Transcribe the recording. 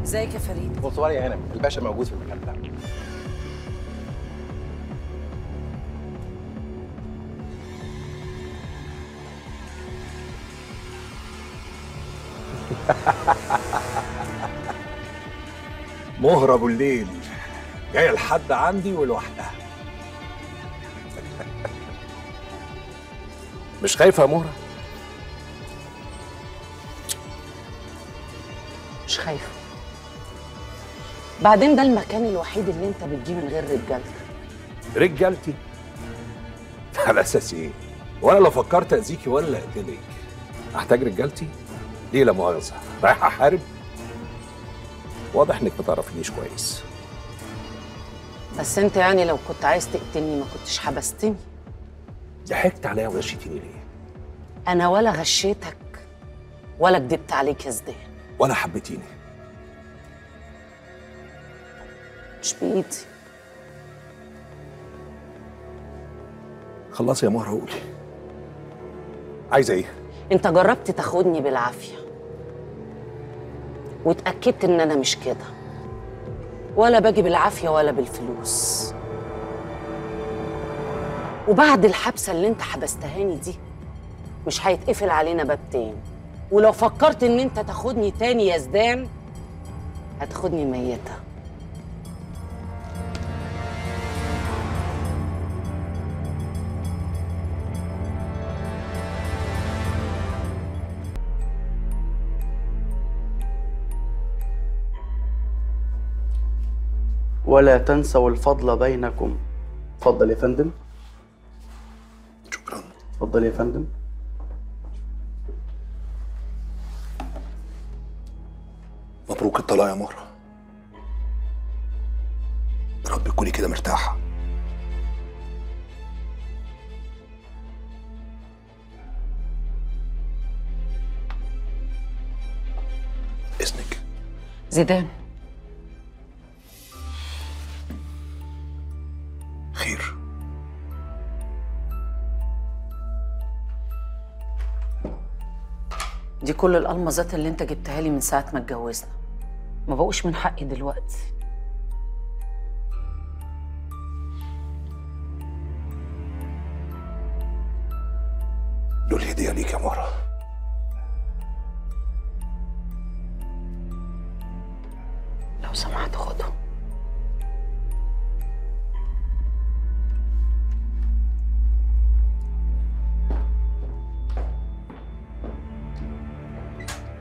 ازيك يا فريد بونسوار يا هانم الباشا موجود في المكان بتاعه مهرة ابو الليل جاية لحد عندي ولوحدها مش خايفة يا مهرة؟ مش خايفه بعدين ده المكان الوحيد اللي انت بتجيه من غير رجالتك رجالتي على اساس ايه؟ وانا لو فكرت اذيكي ولا اقتلك احتاج رجالتي؟ ليه لا مؤاخذة؟ رايح احارب؟ واضح انك ما تعرفينيش كويس بس انت يعني لو كنت عايز تقتلني ما كنتش حبستني ضحكت عليا وغشيتيني ليه؟ انا ولا غشيتك ولا كدبت عليك يا زدان ولا حبيتيني مش بايدي خلصي يا مهرة قولي عايزة ايه؟ انت جربت تاخدني بالعافيه واتاكدت ان انا مش كده ولا باجي بالعافيه ولا بالفلوس وبعد الحبسه اللي انت حبستهاني دي مش هيتقفل علينا باب تاني ولو فكرت ان انت تاخدني تاني يا زدان هتاخدني ميته ولا تنسوا الفضل بينكم اتفضل يا فندم شكرا اتفضل يا فندم مبروك الطلاق يا مهرة يا رب تكوني كده مرتاحة إذنك زيدان خير دي كل الألمظات اللي انت جبتها لي من ساعة ما اتجوزنا ما بقوش من حقي دلوقتي دول هدية ليك يا مهرة لو سمحت خدهم